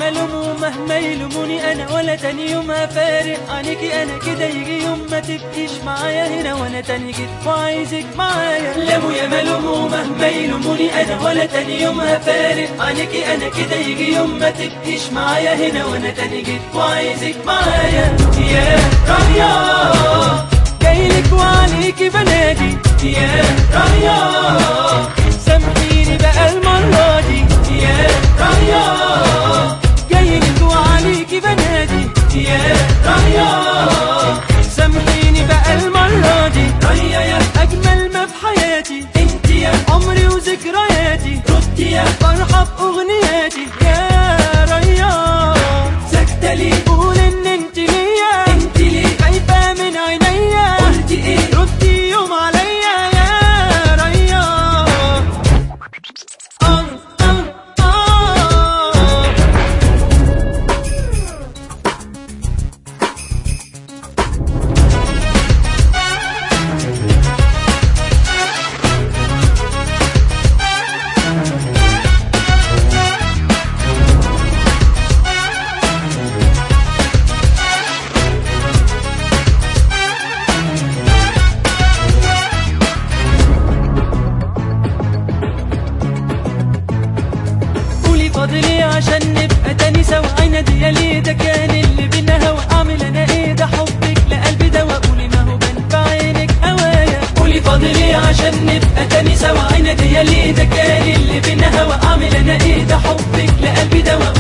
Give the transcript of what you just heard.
لوموا مهما يلوموني انا ولا تاني يوم هفارق عنيكي انا كده يجي يوم ما تبقيش معايا هنا وانا تاني جيت وعايزك معايا لاموا يا ملوموا مهما يلوموني انا ولا تاني يوم هفارق عنيكي انا كده يجي يوم ما تبقيش معايا هنا وانا تاني جيت وعايزك معايا يا رانيا جايلك وعليكي بنادي يا رانيا سامحيني بقى المرة دي يا رانيا جايلك وعليكي بنادي يا رانيا سامحيني بقى المرة دي رانيا يا أجمل ما في حياتي انت يا عمري وذكرياتي ردي يا فرحة بأغنياتي يا رانيا ساكتة ليه قول ان انت ليا انت ليه خايفة من عينيا قلت ايه ردي يوم عليا يا ريا آه آه آه قولي فاضلي عشان نبقى تاني سوا عينا دي ليه ده كان اللي بينا هوا اعمل انا ايه ده حبك لقلبي دوا قولي ما هو بان في عينك هوايا قولي فاضلي عشان نبقى تاني سوا عينا دي ليه ده كان اللي بينا هوا اعمل انا ايه ده حبك لقلبي دوا